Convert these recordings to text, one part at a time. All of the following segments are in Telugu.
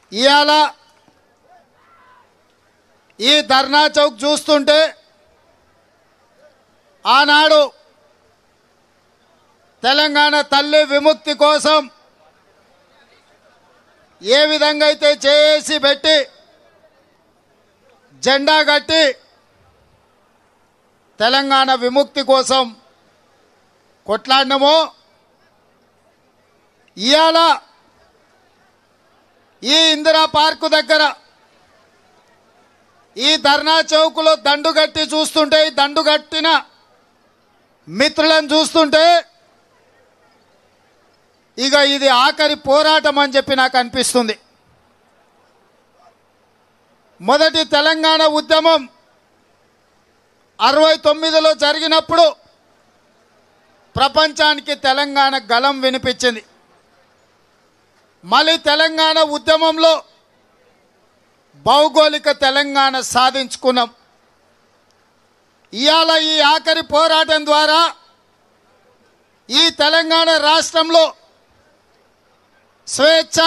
ఇవాళ ఈ ధర్నా చౌక్ చూస్తుంటే ఆనాడు తెలంగాణ తల్లి విముక్తి కోసం ఏ విధంగా అయితే చేసి పెట్టి జెండా కట్టి తెలంగాణ విముక్తి కోసం కొట్లాడినమో ఇవాళ ఈ ఇందిరా పార్కు దగ్గర ఈ ధర్నా చౌకులో దండు కట్టి చూస్తుంటే ఈ దండు కట్టిన మిత్రులను చూస్తుంటే ఇక ఇది ఆఖరి పోరాటం అని చెప్పి నాకు అనిపిస్తుంది మొదటి తెలంగాణ ఉద్యమం అరవై తొమ్మిదిలో జరిగినప్పుడు ప్రపంచానికి తెలంగాణ గలం వినిపించింది మళ్ళీ తెలంగాణ ఉద్యమంలో భౌగోళిక తెలంగాణ సాధించుకున్నాం ఇవాళ ఈ ఆఖరి పోరాటం ద్వారా ఈ తెలంగాణ రాష్ట్రంలో స్వేచ్ఛ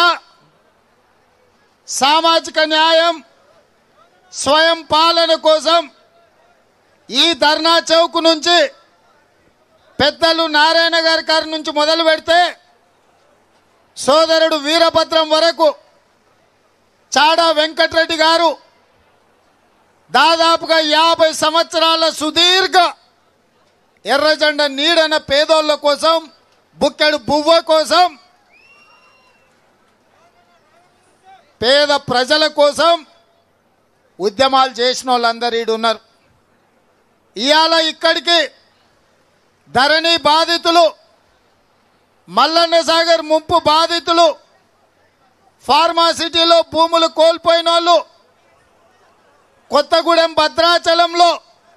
సామాజిక న్యాయం స్వయం పాలన కోసం ఈ ధర్నా చౌక్ నుంచి పెద్దలు నారాయణ గారి గారి నుంచి మొదలు పెడితే సోదరుడు వీరభద్రం వరకు చాడా వెంకటరెడ్డి గారు దాదాపుగా యాభై సంవత్సరాల సుదీర్ఘ ఎర్రజెండ నీడన పేదోళ్ళ కోసం బుక్కెడు బువ్వ కోసం పేద ప్రజల కోసం ఉద్యమాలు చేసిన వాళ్ళందరూ ఈడు ఉన్నారు ఇవాళ ఇక్కడికి ధరణి బాధితులు మల్లన్న సాగర్ ముంపు బాధితులు ఫార్మాసిటీలో భూములు కోల్పోయిన వాళ్ళు కొత్తగూడెం భద్రాచలంలో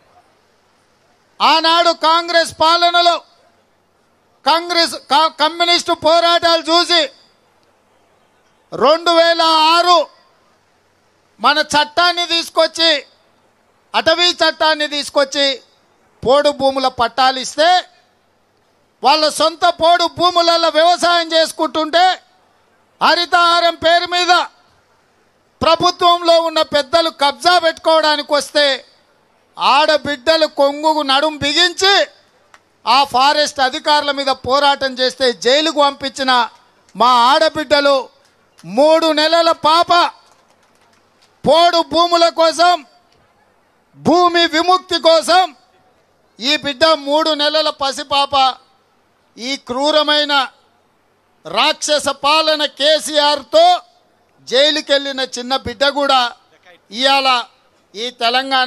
ఆనాడు కాంగ్రెస్ పాలనలో కాంగ్రెస్ కా- కమ్యూనిస్టు పోరాటాలు చూసి రెండు వేల ఆరు మన చట్టాన్ని తీసుకొచ్చి అటవీ చట్టాన్ని తీసుకొచ్చి పోడు భూముల పట్టాలు ఇస్తే వాళ్ళ సొంత పోడు భూములలో వ్యవసాయం చేసుకుంటుంటే హరితహారం పేరు మీద ప్రభుత్వంలో ఉన్న పెద్దలు కబ్జా పెట్టుకోవడానికి వస్తే ఆడబిడ్డలు కొంగు నడుం బిగించి ఆ ఫారెస్ట్ అధికారుల మీద పోరాటం చేస్తే జైలుకు పంపించిన మా ఆడబిడ్డలు మూడు నెలల పాప పోడు భూముల కోసం భూమి విముక్తి కోసం ఈ బిడ్డ మూడు నెలల పసిపాప ఈ క్రూరమైన రాక్షస పాలన కేసీఆర్తో జైలుకెళ్ళిన చిన్న బిడ్డ కూడా ఇవాళ ఈ తెలంగాణ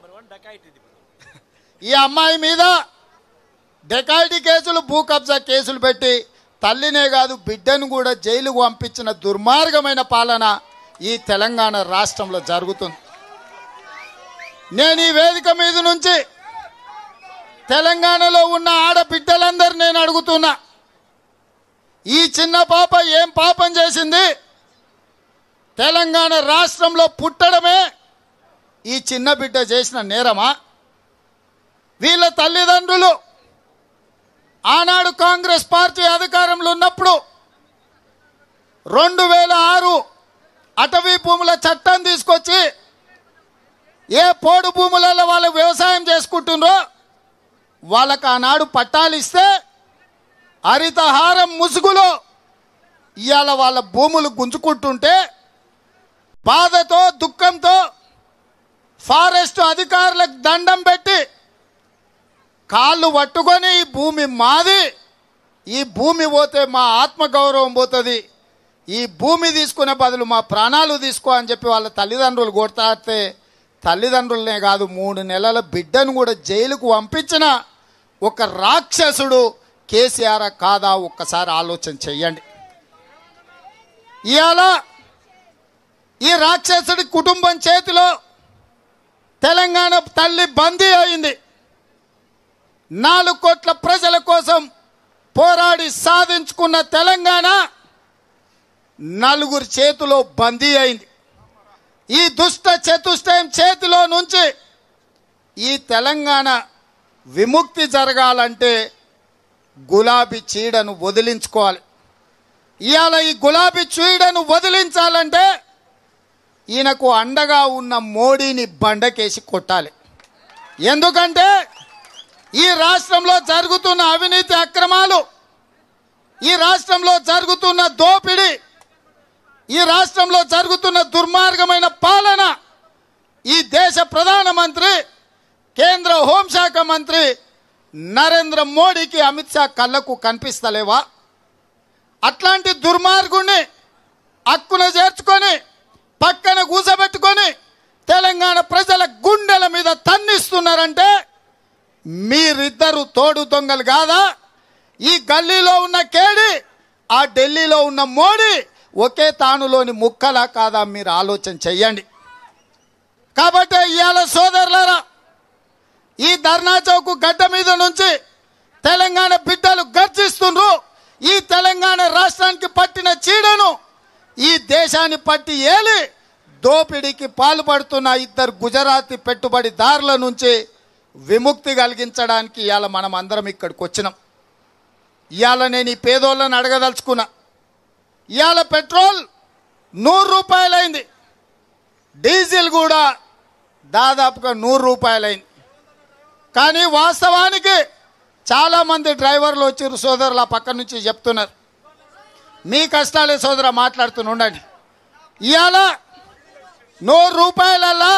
ఈ అమ్మాయి మీద డెకాయిటీ కేసులు భూ కబ్జా కేసులు పెట్టి తల్లినే కాదు బిడ్డను కూడా జైలుకు పంపించిన దుర్మార్గమైన పాలన ఈ తెలంగాణ రాష్ట్రంలో జరుగుతుంది నేను ఈ వేదిక మీద నుంచి తెలంగాణలో ఉన్న ఆడబిడ్డలందరూ నేను అడుగుతున్నా ఈ చిన్న పాప ఏం పాపం చేసింది తెలంగాణ రాష్ట్రంలో పుట్టడమే ఈ చిన్న బిడ్డ చేసిన నేరమా వీళ్ళ తల్లిదండ్రులు ఆనాడు కాంగ్రెస్ పార్టీ అధికారంలో ఉన్నప్పుడు రెండు వేల ఆరు అటవీ భూముల చట్టం తీసుకొచ్చి ఏ పోడు భూములలో వాళ్ళు వ్యవసాయం చేసుకుంటుండ్రో వాళ్ళకు ఆనాడు పట్టాలు ఇస్తే హరితహారం ముసుగులో ఇవాళ వాళ్ళ భూములు గుంజుకుంటుంటే బాధతో దుఃఖంతో ఫారెస్ట్ అధికారులకు దండం పెట్టి కాళ్ళు పట్టుకొని ఈ భూమి మాది ఈ భూమి పోతే మా ఆత్మగౌరవం పోతుంది ఈ భూమి తీసుకునే బదులు మా ప్రాణాలు తీసుకో అని చెప్పి వాళ్ళ తల్లిదండ్రులు కొడతాడితే తల్లిదండ్రులనే కాదు మూడు నెలల బిడ్డను కూడా జైలుకు పంపించిన ఒక రాక్షసుడు కేసీఆర్ కాదా ఒక్కసారి ఆలోచన చెయ్యండి ఇవాళ ఈ రాక్షసుడి కుటుంబం చేతిలో తెలంగాణ తల్లి బందీ అయింది నాలుగు కోట్ల ప్రజల కోసం పోరాడి సాధించుకున్న తెలంగాణ నలుగురి చేతిలో బందీ అయింది ఈ దుష్ట చతుష్టయం చేతిలో నుంచి ఈ తెలంగాణ విముక్తి జరగాలంటే గులాబీ చీడను వదిలించుకోవాలి ఇవాళ ఈ గులాబీ చీడను వదిలించాలంటే ఈయనకు అండగా ఉన్న మోడీని బండకేసి కొట్టాలి ఎందుకంటే ఈ రాష్ట్రంలో జరుగుతున్న అవినీతి అక్రమాలు ఈ రాష్ట్రంలో జరుగుతున్న దోపిడీ ఈ రాష్ట్రంలో జరుగుతున్న దుర్మార్గమైన పాలన ఈ దేశ ప్రధానమంత్రి కేంద్ర హోంశాఖ మంత్రి నరేంద్ర మోడీకి అమిత్ షా కళ్ళకు కనిపిస్తలేవా అట్లాంటి దుర్మార్గుణ్ణి హక్కున చేర్చుకొని పక్కన కూసబెట్టుకొని తెలంగాణ ప్రజల గుండెల మీద తన్నిస్తున్నారంటే మీరిద్దరు తోడు దొంగలు కాదా ఈ గల్లీలో ఉన్న కేడి ఆ ఢిల్లీలో ఉన్న మోడీ ఒకే తానులోని ముక్కలా కాదా మీరు ఆలోచన చెయ్యండి కాబట్టి ఇవాళ సోదరులారా ఈ ధర్నా చౌక్ గడ్డ మీద నుంచి తెలంగాణ బిడ్డలు గర్జిస్తుండ్రు ఈ తెలంగాణ రాష్ట్రానికి పట్టిన చీడను ఈ దేశాన్ని పట్టి ఏలి దోపిడీకి పాల్పడుతున్న ఇద్దరు గుజరాతీ పెట్టుబడిదారుల నుంచి విముక్తి కలిగించడానికి ఇవాళ మనం అందరం ఇక్కడికి వచ్చినాం ఇవాళ నేను ఈ పేదోళ్ళని అడగదలుచుకున్నా ఇవాళ పెట్రోల్ నూరు రూపాయలైంది డీజిల్ కూడా దాదాపుగా నూరు రూపాయలైంది కానీ వాస్తవానికి చాలామంది డ్రైవర్లు వచ్చారు సోదరులు ఆ పక్క నుంచి చెప్తున్నారు మీ కష్టాలే సోదర మాట్లాడుతూనే ఉండండి ఇవాళ నూరు రూపాయలల్లా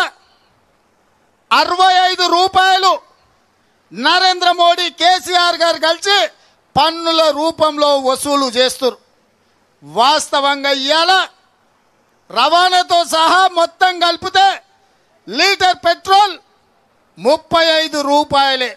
అరవై ఐదు రూపాయలు నరేంద్ర మోడీ కేసీఆర్ గారు కలిసి పన్నుల రూపంలో వసూలు చేస్తారు వాస్తవంగా ఇవాళ రవాణాతో సహా మొత్తం కలిపితే లీటర్ పెట్రోల్ ముప్పై ఐదు రూపాయలే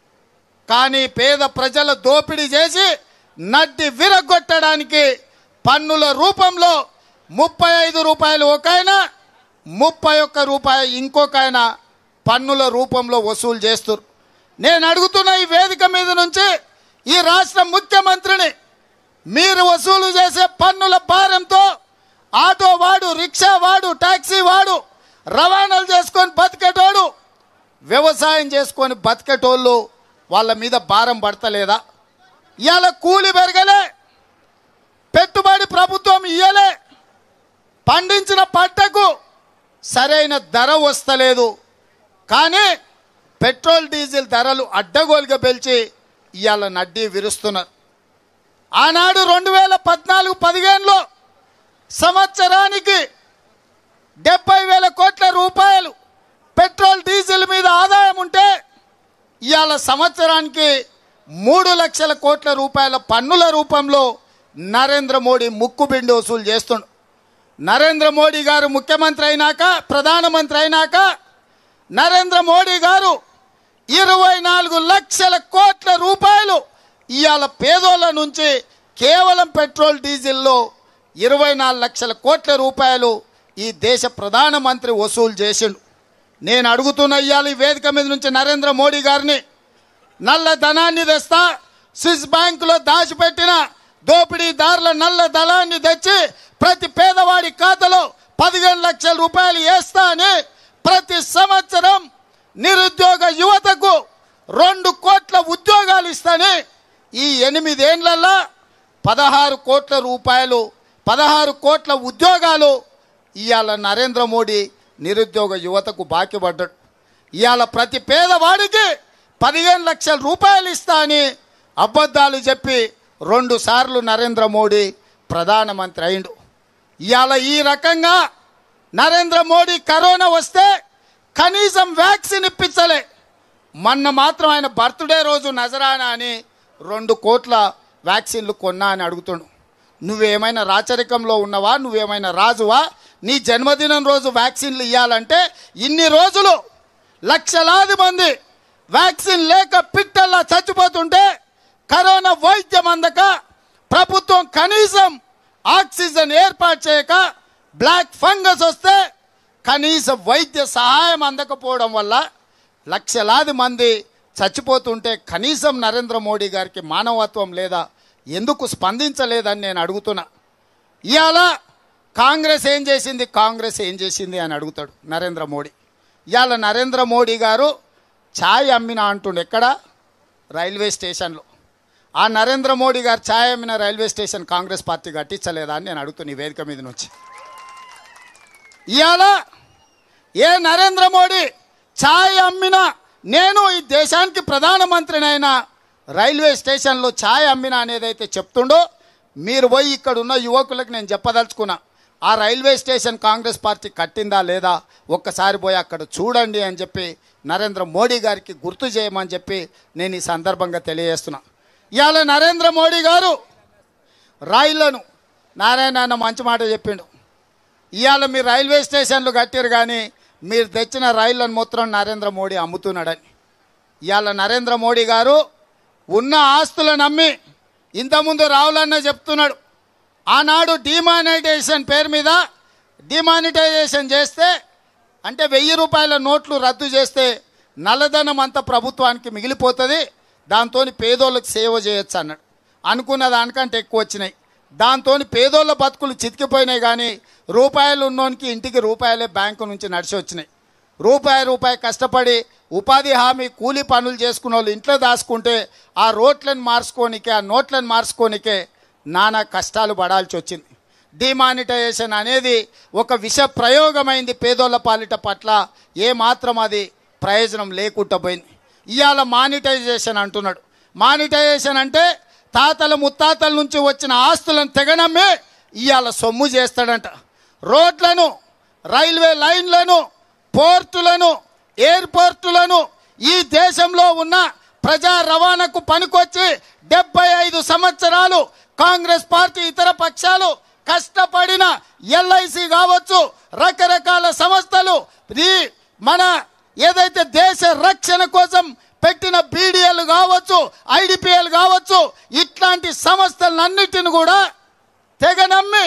కానీ పేద ప్రజల దోపిడీ చేసి నడ్డి విరగొట్టడానికి పన్నుల రూపంలో ముప్పై ఐదు రూపాయలు ఒక ఆయన ముప్పై ఒక్క రూపాయి ఇంకొక ఆయన పన్నుల రూపంలో వసూలు చేస్తారు నేను అడుగుతున్న ఈ వేదిక మీద నుంచి ఈ రాష్ట్ర ముఖ్యమంత్రిని మీరు వసూలు చేసే పన్నుల భారంతో ఆటో వాడు రిక్షా వాడు టాక్సీ వాడు రవాణాలు చేసుకొని బతికేటోడు వ్యవసాయం చేసుకొని బతికేటోళ్ళు వాళ్ళ మీద భారం పడతలేదా ఇవాళ కూలి పెరగలే పెట్టుబడి ప్రభుత్వం ఇయ్యలే పండించిన పంటకు సరైన ధర వస్తలేదు కానీ పెట్రోల్ డీజిల్ ధరలు అడ్డగోలుగా పెంచి ఇవాళ నడ్డి విరుస్తున్నారు ఆనాడు రెండు వేల పద్నాలుగు పదిహేనులో సంవత్సరానికి డెబ్బై వేల కోట్ల రూపాయలు పెట్రోల్ డీజిల్ మీద ఆదాయం ఉంటే ఇవాళ సంవత్సరానికి మూడు లక్షల కోట్ల రూపాయల పన్నుల రూపంలో నరేంద్ర మోడీ ముక్కుబిండి వసూలు చేస్తుండు నరేంద్ర మోడీ గారు ముఖ్యమంత్రి అయినాక ప్రధానమంత్రి అయినాక నరేంద్ర మోడీ గారు ఇరవై నాలుగు లక్షల కోట్ల రూపాయలు ఇవాళ పేదోళ్ళ నుంచి కేవలం పెట్రోల్ డీజిల్లో ఇరవై నాలుగు లక్షల కోట్ల రూపాయలు ఈ దేశ ప్రధానమంత్రి వసూలు చేసిండు నేను అడుగుతున్న ఇవాళ ఈ వేదిక మీద నుంచి నరేంద్ర మోడీ గారిని నల్ల ధనాన్ని తెస్తా స్విస్ బ్యాంకులో దాచిపెట్టిన దోపిడీదారుల నల్ల ధనాన్ని తెచ్చి ప్రతి పేదవాడి ఖాతాలో పదిహేను లక్షల రూపాయలు వేస్తా అని ప్రతి సంవత్సరం నిరుద్యోగ యువతకు రెండు కోట్ల ఉద్యోగాలు ఇస్తాని ఈ ఎనిమిదేళ్లలో పదహారు కోట్ల రూపాయలు పదహారు కోట్ల ఉద్యోగాలు ఇవాళ నరేంద్ర మోడీ నిరుద్యోగ యువతకు బాకీ పడ్డాడు ఇవాళ ప్రతి పేదవాడికి పదిహేను లక్షల రూపాయలు ఇస్తా అని అబద్ధాలు చెప్పి రెండు సార్లు నరేంద్ర మోడీ ప్రధానమంత్రి అయిండు ఇవాళ ఈ రకంగా నరేంద్ర మోడీ కరోనా వస్తే కనీసం వ్యాక్సిన్ ఇప్పించలే మొన్న మాత్రం ఆయన బర్త్డే రోజు నజరానా అని రెండు కోట్ల వ్యాక్సిన్లు కొన్నా అని అడుగుతుండు నువ్వేమైనా రాచరికంలో ఉన్నవా నువ్వేమైనా రాజువా నీ జన్మదినం రోజు వ్యాక్సిన్లు ఇవ్వాలంటే ఇన్ని రోజులు లక్షలాది మంది వ్యాక్సిన్ లేక పిట్టల్లా చచ్చిపోతుంటే కరోనా వైద్యం అందక ప్రభుత్వం కనీసం ఆక్సిజన్ ఏర్పాటు చేయక బ్లాక్ ఫంగస్ వస్తే కనీస వైద్య సహాయం అందకపోవడం వల్ల లక్షలాది మంది చచ్చిపోతుంటే కనీసం నరేంద్ర మోడీ గారికి మానవత్వం లేదా ఎందుకు స్పందించలేదని నేను అడుగుతున్నా ఇవాళ కాంగ్రెస్ ఏం చేసింది కాంగ్రెస్ ఏం చేసింది అని అడుగుతాడు నరేంద్ర మోడీ ఇవాళ నరేంద్ర మోడీ గారు ఛాయ్ అమ్మిన అంటుండు ఎక్కడ రైల్వే స్టేషన్లో ఆ నరేంద్ర మోడీ గారు ఛాయ్ అమ్మిన రైల్వే స్టేషన్ కాంగ్రెస్ పార్టీ కట్టించలేదా అని నేను అడుగుతున్నా ఈ వేదిక మీద నుంచి ఇవాళ ఏ నరేంద్ర మోడీ ఛాయ్ అమ్మినా నేను ఈ దేశానికి ప్రధానమంత్రినైనా రైల్వే స్టేషన్లో ఛాయ్ అమ్మినా అనేదైతే చెప్తుండో మీరు పోయి ఇక్కడ ఉన్న యువకులకు నేను చెప్పదలుచుకున్నా ఆ రైల్వే స్టేషన్ కాంగ్రెస్ పార్టీ కట్టిందా లేదా ఒక్కసారి పోయి అక్కడ చూడండి అని చెప్పి నరేంద్ర మోడీ గారికి గుర్తు చేయమని చెప్పి నేను ఈ సందర్భంగా తెలియజేస్తున్నా ఇవాళ నరేంద్ర మోడీ గారు రైళ్లను నారాయణ అన్న మంచి మాట చెప్పిండు ఇవాళ మీరు రైల్వే స్టేషన్లు కట్టారు కానీ మీరు తెచ్చిన రైళ్లను మొత్తం నరేంద్ర మోడీ అమ్ముతున్నాడని ఇవాళ నరేంద్ర మోడీ గారు ఉన్న ఆస్తులను అమ్మి ఇంతకుముందు రావులన్న చెప్తున్నాడు ఆనాడు డిమానిటైజేషన్ పేరు మీద డిమానిటైజేషన్ చేస్తే అంటే వెయ్యి రూపాయల నోట్లు రద్దు చేస్తే నల్లధనం అంతా ప్రభుత్వానికి మిగిలిపోతుంది దాంతో పేదోళ్ళకి సేవ చేయొచ్చు అన్నాడు అనుకున్న దానికంటే ఎక్కువ వచ్చినాయి దాంతో పేదోళ్ళ బతుకులు చితికిపోయినాయి కానీ రూపాయలు ఉన్నోనికి ఇంటికి రూపాయలే బ్యాంకు నుంచి నడిచి వచ్చినాయి రూపాయి రూపాయి కష్టపడి ఉపాధి హామీ కూలీ పనులు చేసుకున్న వాళ్ళు ఇంట్లో దాచుకుంటే ఆ రోట్లను మార్చుకోనికే ఆ నోట్లను మార్చుకోనికే నానా కష్టాలు పడాల్సి వచ్చింది డిమానిటైజేషన్ అనేది ఒక విష ప్రయోగమైంది పేదోళ్ళ పాలిట పట్ల ఏమాత్రం అది ప్రయోజనం లేకుండా పోయింది ఇవాళ మానిటైజేషన్ అంటున్నాడు మానిటైజేషన్ అంటే తాతల ముత్తాతల నుంచి వచ్చిన ఆస్తులను తెగనమ్మే ఇవాళ సొమ్ము చేస్తాడంట రోడ్లను రైల్వే లైన్లను పోర్టులను ఎయిర్పోర్టులను ఈ దేశంలో ఉన్న ప్రజా రవాణాకు పనికొచ్చి డెబ్బై ఐదు సంవత్సరాలు కాంగ్రెస్ పార్టీ ఇతర పక్షాలు కష్టపడిన ఎల్ఐసి కావచ్చు రకరకాల సంస్థలు ఈ మన ఏదైతే దేశ రక్షణ కోసం పెట్టిన బీడీఎల్ కావచ్చు ఐడిపిఎల్ కావచ్చు ఇట్లాంటి సంస్థలన్నిటిని కూడా తెగనమ్మి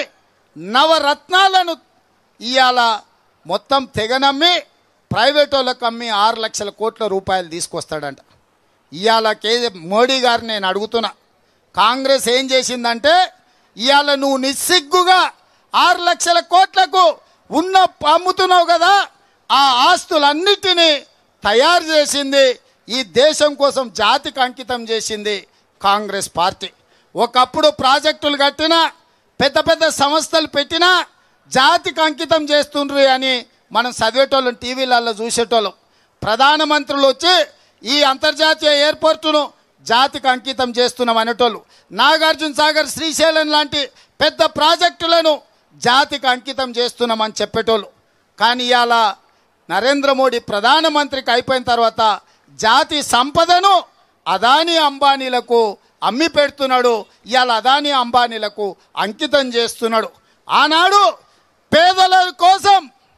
నవరత్నాలను ఇవాళ మొత్తం తెగనమ్మి ప్రైవేట్ వాళ్ళకి అమ్మి ఆరు లక్షల కోట్ల రూపాయలు తీసుకొస్తాడంట ఇవాళ కే మోడీ గారు నేను అడుగుతున్నా కాంగ్రెస్ ఏం చేసిందంటే ఇవాళ నువ్వు నిస్సిగ్గుగా ఆరు లక్షల కోట్లకు ఉన్న అమ్ముతున్నావు కదా ఆ ఆస్తులన్నిటినీ తయారు చేసింది ఈ దేశం కోసం జాతికి అంకితం చేసింది కాంగ్రెస్ పార్టీ ఒకప్పుడు ప్రాజెక్టులు కట్టినా పెద్ద పెద్ద సంస్థలు పెట్టినా జాతికి అంకితం చేస్తుండ్రు అని మనం చదివేటోళ్ళం టీవీలలో చూసేటోళ్ళం ప్రధానమంత్రులు వచ్చి ఈ అంతర్జాతీయ ఎయిర్పోర్టును జాతికి అంకితం చేస్తున్నాం అనేటోళ్ళు నాగార్జున సాగర్ శ్రీశైలం లాంటి పెద్ద ప్రాజెక్టులను జాతికి అంకితం చేస్తున్నామని చెప్పేటోళ్ళు కానీ ఇవాళ నరేంద్ర మోడీ ప్రధానమంత్రికి అయిపోయిన తర్వాత జాతి సంపదను అదానీ అంబానీలకు అమ్మి పెడుతున్నాడు ఇవాళ అదానీ అంబానీలకు అంకితం చేస్తున్నాడు ఆనాడు పేదల కోసం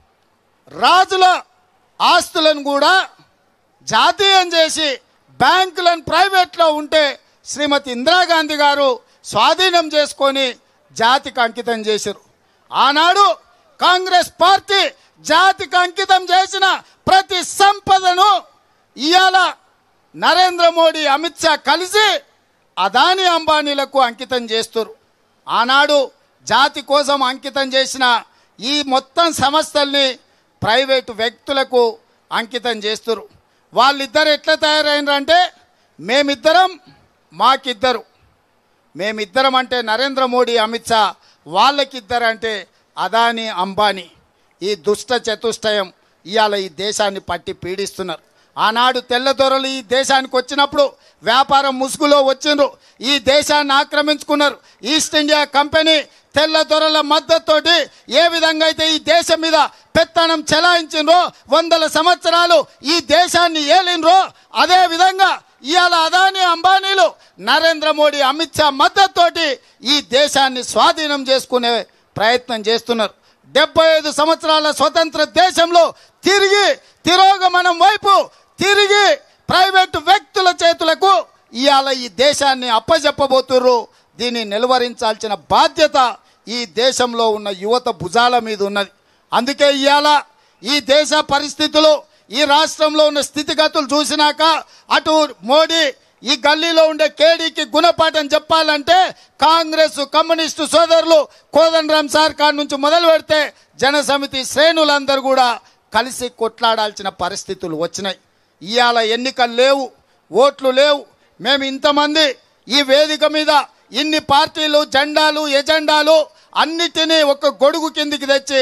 రాజుల ఆస్తులను కూడా జాతీయం చేసి బ్యాంకులను ప్రైవేట్లో ఉంటే శ్రీమతి ఇందిరాగాంధీ గారు స్వాధీనం చేసుకొని జాతికి అంకితం చేశారు ఆనాడు కాంగ్రెస్ పార్టీ జాతికి అంకితం చేసిన ప్రతి సంపదను ఇవాళ నరేంద్ర మోడీ అమిత్ షా కలిసి అదాని అంబానీలకు అంకితం చేస్తారు ఆనాడు జాతి కోసం అంకితం చేసిన ఈ మొత్తం సంస్థల్ని ప్రైవేటు వ్యక్తులకు అంకితం చేస్తారు వాళ్ళిద్దరు ఎట్లా తయారైనరంటే మేమిద్దరం మాకిద్దరు మేమిద్దరం అంటే నరేంద్ర మోడీ అమిత్ షా వాళ్ళకిద్దరు అంటే అదానీ అంబానీ ఈ దుష్ట చతుష్టయం ఇవాళ ఈ దేశాన్ని పట్టి పీడిస్తున్నారు ఆనాడు తెల్లదొరలు ఈ దేశానికి వచ్చినప్పుడు వ్యాపారం ముసుగులో వచ్చిండ్రు ఈ దేశాన్ని ఆక్రమించుకున్నారు ఈస్ట్ ఇండియా కంపెనీ తెల్ల దొరల మద్దతుతోటి ఏ విధంగా అయితే ఈ దేశం మీద పెత్తనం చెలాయించిండ్రో వందల సంవత్సరాలు ఈ దేశాన్ని ఏలినరో అదే విధంగా ఇవాళ అదానీ అంబానీలు నరేంద్ర మోడీ అమిత్ షా మద్దతుతోటి ఈ దేశాన్ని స్వాధీనం చేసుకునే ప్రయత్నం చేస్తున్నారు డెబ్బై ఐదు సంవత్సరాల స్వతంత్ర దేశంలో తిరిగి తిరోగమనం వైపు తిరిగి ప్రైవేటు వ్యక్తుల చేతులకు ఇవాళ ఈ దేశాన్ని అప్పజెప్పబోతుర్రు దీన్ని నిలువరించాల్సిన బాధ్యత ఈ దేశంలో ఉన్న యువత భుజాల మీద ఉన్నది అందుకే ఇవాళ ఈ దేశ పరిస్థితులు ఈ రాష్ట్రంలో ఉన్న స్థితిగతులు చూసినాక అటు మోడీ ఈ గల్లీలో ఉండే కేడీకి గుణపాఠం చెప్పాలంటే కాంగ్రెస్ కమ్యూనిస్టు సోదరులు కోదండరామ్ సార్ కాడ నుంచి మొదలు పెడితే జన సమితి శ్రేణులందరూ కూడా కలిసి కొట్లాడాల్సిన పరిస్థితులు వచ్చినాయి ఇవాళ ఎన్నికలు లేవు ఓట్లు లేవు మేము ఇంతమంది ఈ వేదిక మీద ఇన్ని పార్టీలు జెండాలు ఎజెండాలు అన్నిటినీ ఒక గొడుగు కిందికి తెచ్చి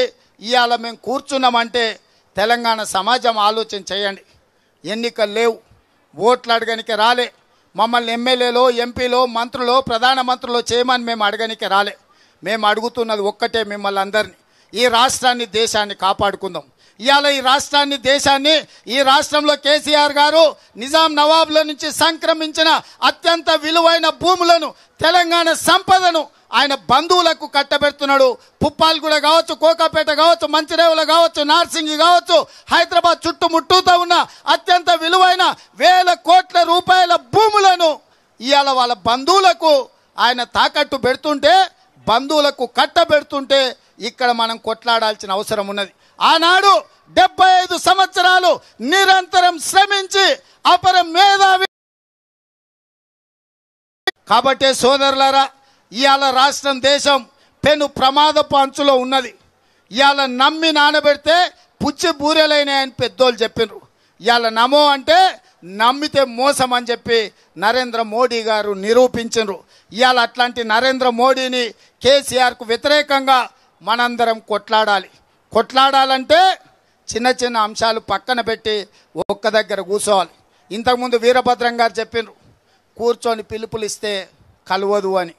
ఇవాళ మేము కూర్చున్నామంటే తెలంగాణ సమాజం ఆలోచన చేయండి ఎన్నికలు లేవు ఓట్లు అడగనికి రాలే మమ్మల్ని ఎమ్మెల్యేలో ఎంపీలో మంత్రులు ప్రధానమంత్రులు చేయమని మేము అడగనికి రాలే మేము అడుగుతున్నది ఒక్కటే మిమ్మల్ని అందరినీ ఈ రాష్ట్రాన్ని దేశాన్ని కాపాడుకుందాం ఇవాళ ఈ రాష్ట్రాన్ని దేశాన్ని ఈ రాష్ట్రంలో కేసీఆర్ గారు నిజాం నవాబుల నుంచి సంక్రమించిన అత్యంత విలువైన భూములను తెలంగాణ సంపదను ఆయన బంధువులకు కట్టబెడుతున్నాడు పుప్పాలగూడ కావచ్చు కోకాపేట కావచ్చు మంచిరేవుల కావచ్చు నార్సింగి కావచ్చు హైదరాబాద్ చుట్టుముట్టూతో ఉన్న అత్యంత విలువైన వేల కోట్ల రూపాయల భూములను ఇవాళ వాళ్ళ బంధువులకు ఆయన తాకట్టు పెడుతుంటే బంధువులకు కట్టబెడుతుంటే ఇక్కడ మనం కొట్లాడాల్సిన అవసరం ఉన్నది ఆనాడు డెబ్బై ఐదు సంవత్సరాలు నిరంతరం శ్రమించి అపర మేధావి కాబట్టే సోదరులారా ఇవాళ రాష్ట్రం దేశం పెను ప్రమాదపు అంచులో ఉన్నది ఇవాళ నమ్మి నానబెడితే పుచ్చి బూరెలైనాయని పెద్దోళ్ళు చెప్పినారు ఇవాళ నమో అంటే నమ్మితే మోసం అని చెప్పి నరేంద్ర మోడీ గారు నిరూపించరు ఇవాళ అట్లాంటి నరేంద్ర మోడీని కేసీఆర్కు వ్యతిరేకంగా మనందరం కొట్లాడాలి కొట్లాడాలంటే చిన్న చిన్న అంశాలు పక్కన పెట్టి ఒక్క దగ్గర కూర్చోవాలి ఇంతకుముందు వీరభద్రం గారు చెప్పినారు కూర్చొని పిలుపులు ఇస్తే కలవదు అని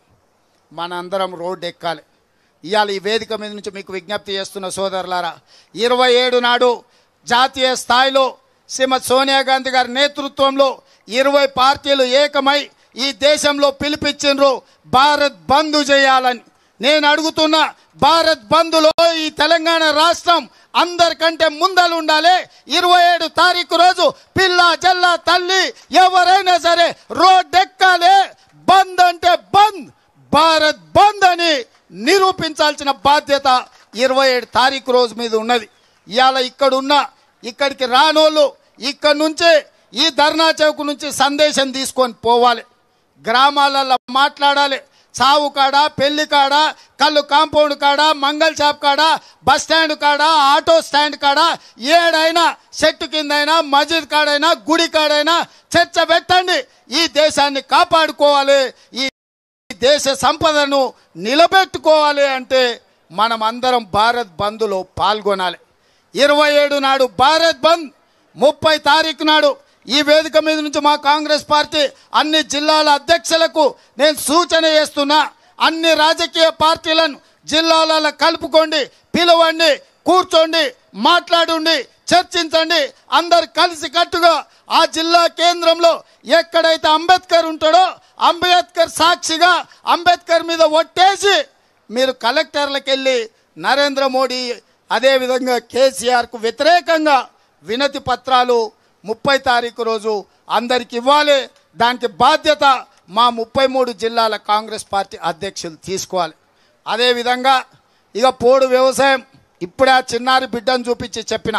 మనందరం రోడ్డు ఎక్కాలి ఇవాళ ఈ వేదిక మీద నుంచి మీకు విజ్ఞప్తి చేస్తున్న సోదరులారా ఇరవై ఏడు నాడు జాతీయ స్థాయిలో శ్రీమతి సోనియా గాంధీ గారి నేతృత్వంలో ఇరవై పార్టీలు ఏకమై ఈ దేశంలో పిలిపించిండ్రు భారత్ బంద్ చేయాలని నేను అడుగుతున్న భారత్ బంద్లో ఈ తెలంగాణ రాష్ట్రం అందరికంటే ముందలు ఉండాలి ఇరవై ఏడు తారీఖు రోజు పిల్ల జల్ల తల్లి ఎవరైనా సరే రోడ్డెక్కాలి బంద్ అంటే బంద్ భారత్ బంద్ అని నిరూపించాల్సిన బాధ్యత ఇరవై ఏడు తారీఖు రోజు మీద ఉన్నది ఇవాళ ఇక్కడున్న ఇక్కడికి రానోళ్ళు ఇక్కడ నుంచే ఈ ధర్నా చౌక్ నుంచి సందేశం తీసుకొని పోవాలి గ్రామాలలో మాట్లాడాలి చావు కాడ పెళ్లి కాడ కళ్ళు కాంపౌండ్ కాడ మంగళ షాప్ కాడ బస్ స్టాండ్ కాడ ఆటో స్టాండ్ కాడ ఏడైనా చెట్టు కిందైనా మస్జిద్ కాడైనా గుడి కాడైనా చర్చ పెట్టండి ఈ దేశాన్ని కాపాడుకోవాలి ఈ దేశ సంపదను నిలబెట్టుకోవాలి అంటే మనం అందరం భారత్ బంద్లో పాల్గొనాలి ఇరవై ఏడు నాడు భారత్ బంద్ ముప్పై తారీఖు నాడు ఈ వేదిక మీద నుంచి మా కాంగ్రెస్ పార్టీ అన్ని జిల్లాల అధ్యక్షులకు నేను సూచన చేస్తున్నా అన్ని రాజకీయ పార్టీలను జిల్లాలలో కలుపుకోండి పిలవండి కూర్చోండి మాట్లాడండి చర్చించండి అందరు కలిసి కట్టుగా ఆ జిల్లా కేంద్రంలో ఎక్కడైతే అంబేద్కర్ ఉంటాడో అంబేద్కర్ సాక్షిగా అంబేద్కర్ మీద ఒట్టేసి మీరు కలెక్టర్లకు వెళ్ళి నరేంద్ర మోడీ అదేవిధంగా కేసీఆర్కు వ్యతిరేకంగా వినతి పత్రాలు ముప్పై తారీఖు రోజు అందరికి ఇవ్వాలి దానికి బాధ్యత మా ముప్పై మూడు జిల్లాల కాంగ్రెస్ పార్టీ అధ్యక్షులు తీసుకోవాలి అదేవిధంగా ఇక పోడు వ్యవసాయం ఇప్పుడే ఆ చిన్నారి బిడ్డను చూపించి చెప్పిన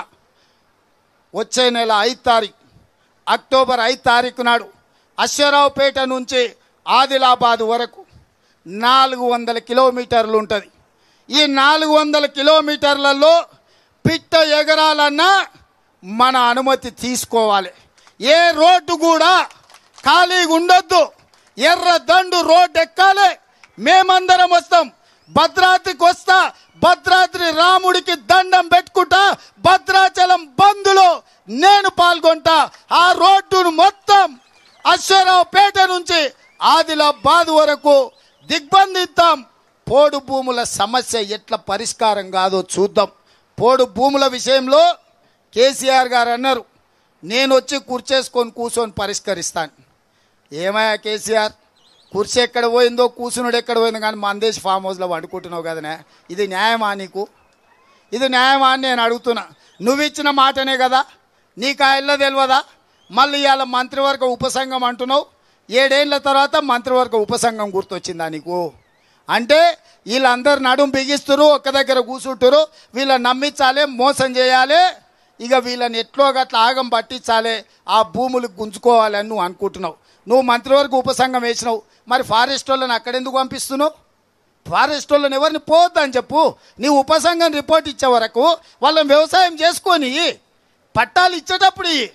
వచ్చే నెల ఐదు తారీఖు అక్టోబర్ ఐదు తారీఖు నాడు అశ్వరావుపేట నుంచి ఆదిలాబాద్ వరకు నాలుగు వందల కిలోమీటర్లు ఉంటుంది ఈ నాలుగు వందల కిలోమీటర్లలో పిట్ట ఎగరాలన్నా మన అనుమతి తీసుకోవాలి ఏ రోడ్డు కూడా ఖాళీగా ఉండొద్దు ఎర్ర దండు రోడ్డు ఎక్కాలి మేమందరం వస్తాం భద్రాద్రికి వస్తా భద్రాద్రి రాముడికి దండం పెట్టుకుంటా భద్రాచలం బంధులో నేను పాల్గొంటా ఆ రోడ్డును మొత్తం అశ్వరావుపేట నుంచి ఆదిలాబాద్ వరకు దిగ్బంధిస్తాం పోడు భూముల సమస్య ఎట్లా పరిష్కారం కాదో చూద్దాం పోడు భూముల విషయంలో కేసీఆర్ గారు అన్నారు నేను వచ్చి కూర్చేసుకొని కూర్చొని పరిష్కరిస్తాను ఏమయ్యా కేసీఆర్ కుర్చీ ఎక్కడ పోయిందో కూర్చున్నాడు ఎక్కడ పోయిందో కానీ మందేశ్ ఫామ్ హౌస్లో వండుకుంటున్నావు కదనే ఇది న్యాయమా నీకు ఇది న్యాయమా అని నేను అడుగుతున్నా నువ్వు ఇచ్చిన మాటనే కదా నీకు ఆ ఇల్ల తెలియదా మళ్ళీ ఇవాళ మంత్రివర్గ ఉపసంఘం అంటున్నావు ఏడేళ్ల తర్వాత మంత్రివర్గ ఉపసంఘం గుర్తొచ్చిందా నీకు అంటే వీళ్ళందరు నడుం బిగిస్తురు ఒక్క దగ్గర కూర్చుంటారు వీళ్ళని నమ్మించాలి మోసం చేయాలి ఇక వీళ్ళని ఎట్లో గట్ల ఆగం పట్టించాలి ఆ భూములు గుంజుకోవాలని నువ్వు అనుకుంటున్నావు నువ్వు మంత్రివర్గ ఉపసంఘం వేసినావు మరి ఫారెస్ట్ వాళ్ళని అక్కడెందుకు పంపిస్తున్నావు ఫారెస్ట్ వాళ్ళని ఎవరిని పోవద్దని చెప్పు నీ ఉపసంఘం రిపోర్ట్ ఇచ్చే వరకు వాళ్ళని వ్యవసాయం చేసుకొని పట్టాలు ఇచ్చేటప్పుడు ఇయ్యి.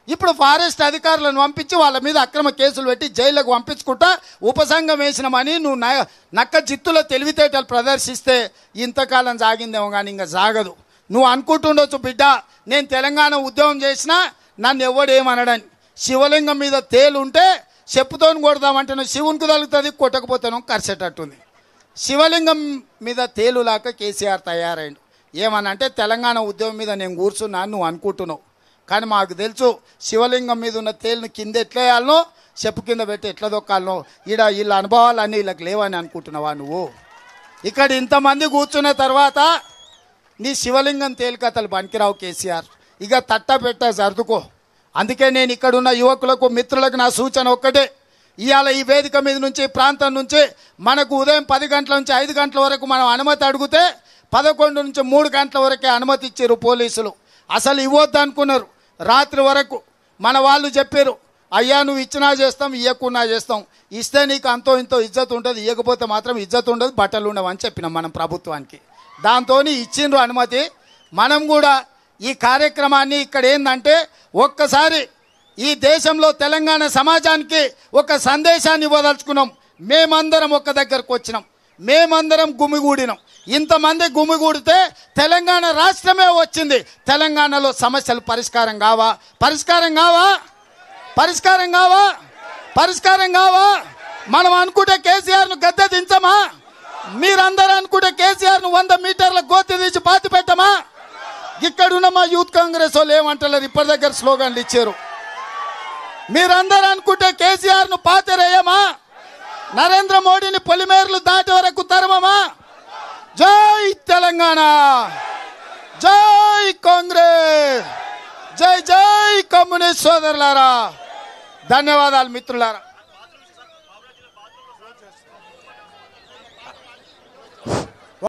ఇప్పుడు ఫారెస్ట్ అధికారులను పంపించి వాళ్ళ మీద అక్రమ కేసులు పెట్టి జైళ్ళకు పంపించుకుంటా ఉపసంఘం వేసినామని నువ్వు న- నక్క జిత్తులో తెలివితేటలు ప్రదర్శిస్తే ఇంతకాలం సాగిందేమో కానీ ఇంకా సాగదు నువ్వు అనుకుంటుండొచ్చు బిడ్డ నేను తెలంగాణ ఉద్యమం చేసినా నన్ను ఎవడేమనడని శివలింగం మీద తేలు ఉంటే చెప్పుతోని కొడదామంటే నువ్వు శివునికి తగులుతుంది కొట్టకపోతేనో కరిసేటట్టుంది శివలింగం మీద తేలులాక కేసీఆర్ తయారైండు ఏమనంటే తెలంగాణ ఉద్యమం మీద నేను కూర్చున్నా అని నువ్వు అనుకుంటున్నావు కానీ మాకు తెలుసు శివలింగం మీద ఉన్న తేలును కింద ఎట్లేయాలనో చెప్పు కింద పెట్టి ఎట్లా దొక్కాలనో ఈడ వీళ్ళ అనుభవాలన్నీ వీళ్ళకి లేవని అనుకుంటున్నావా నువ్వు ఇక్కడ ఇంతమంది కూర్చున్న తర్వాత నీ శివలింగం తేలికతలు పనికిరావు కేసీఆర్ ఇక తట్ట పెట్ట సర్దుకో అందుకే నేను ఇక్కడ ఉన్న యువకులకు మిత్రులకు నా సూచన ఒక్కటే ఇవాళ ఈ వేదిక మీద నుంచి ఈ ప్రాంతం నుంచి మనకు ఉదయం పది గంటల నుంచి ఐదు గంటల వరకు మనం అనుమతి అడిగితే పదకొండు నుంచి మూడు గంటల వరకే అనుమతి ఇచ్చారు పోలీసులు అసలు ఇవ్వద్దు అనుకున్నారు రాత్రి వరకు మన వాళ్ళు చెప్పారు అయ్యా నువ్వు ఇచ్చినా చేస్తాం ఇవ్వకున్నా చేస్తాం ఇస్తే నీకు అంతో ఇంతో ఇజ్జత్ ఉంటుంది ఇవ్వకపోతే మాత్రం ఇజ్జత్ ఉండదు బట్టలు ఉండవు అని చెప్పినాం మనం ప్రభుత్వానికి దాంతో ఇచ్చిండ్రు అనుమతి మనం కూడా ఈ కార్యక్రమాన్ని ఇక్కడ ఏంటంటే ఒక్కసారి ఈ దేశంలో తెలంగాణ సమాజానికి ఒక సందేశాన్ని ఇవ్వదలుచుకున్నాం మేమందరం ఒక దగ్గరకు వచ్చినాం మేమందరం గుమిగూడినాం ఇంతమంది గుమిగూడితే తెలంగాణ రాష్ట్రమే వచ్చింది తెలంగాణలో సమస్యలు పరిష్కారం కావా పరిష్కారం కావా పరిష్కారం కావా పరిష్కారం కావా మనం అనుకుంటే కేసీఆర్ ను గద్దె దించమా మీరందరూ అనుకుంటే కేసీఆర్ ను వంద మీటర్ల గోతి తీసి పాతి పెట్టమా ఇక్కడున్న మా యూత్ కాంగ్రెస్ వాళ్ళు ఏమంటలేరు ఇప్పటి దగ్గర స్లోగన్లు ఇచ్చారు మీరందరూ అనుకుంటే కేసీఆర్ ను పాతరేయమా నరేంద్ర మోడీని పొలిమేర్లు దాటి వరకు తరమమా జై తెలంగాణ జై కాంగ్రెస్ జై జై కమ్యూనిస్ట్ సోదరులారా ధన్యవాదాలు మిత్రులారా